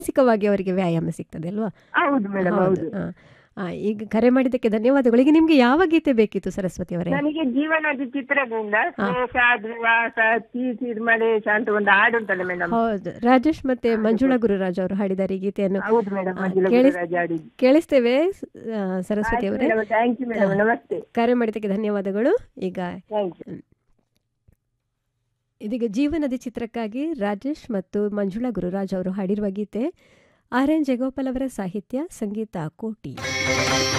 ಮಾನಸಿಕವಾಗಿ ಅವರಿಗೆ ವ್ಯಾಯಾಮ ಸಿಗ್ತದೆ ಅಲ್ವಾ ಹೌದು ಮೇಡಮ್ ಹೌದು ಹೌದು ಆ, ಆ, ಈಗ ಕರೆ ಮಾಡಿದ್ದಕ್ಕೆ ಧನ್ಯವಾದಗಳು ಈಗ ನಿಮ್ಗೆ ಯಾವ ಗೀತೆ ಬೇಕಿತ್ತು ಸರಸ್ವತಿ ಅವರೇ ನನಗೆ ಜೀವನದ ಚಿತ್ರದಿಂದ ಸ್ನೇಹ ದ್ವಿವಾಸ ತೀರ್ಮಲೇಶ ಅಂತ ಒಂದು ಹಾಡು ಉಂಟಲ್ಲ ಮೇಡಮ್ ಹೌದು ರಾಜೇಶ್ ಮತ್ತೆ ಮಂಜುಳಾ ಗುರುರಾಜ್ ಅವರು ಹಾಡಿದ್ದಾರೆ ಈ ಗೀತೆಯನ್ನು ಹೌದು ಮೇಡಮ್ ಆ, ಮಂಜುಳಾ ಕೇಳಿಸ್- ಗುರುರಾಜ್ ಹಾಡಿದ್ದು ಕೇಳಿಸ್ತೇವೆ ಆ, ಸರಸ್ವತಿ ಅವರೇ ಥ್ಯಾಂಕ್ ಯು ಮೇಡಮ್ ನಮಸ್ತೆ ಕರೆ ಮಾಡಿದ್ದಕ್ಕೆ ಧನ್ಯವಾದಗಳು ಈಗ ಥ್ಯಾಂಕ್ ಯು ಇದೀಗ ಜೀವನದಿ ಚಿತ್ರಕ್ಕಾಗಿ ರಾಜೇಶ್ ಮತ್ತು ಮಂಜುಳಾ ಗುರುರಾಜ್ ಅವರು ಹಾಡಿರುವ ಗೀತೆ ಆರ್ ಎನ್ ಜಗೋಪಾಲ್ ಅವರ ಸಾಹಿತ್ಯ ಸಂಗೀತ ಕೋಟಿ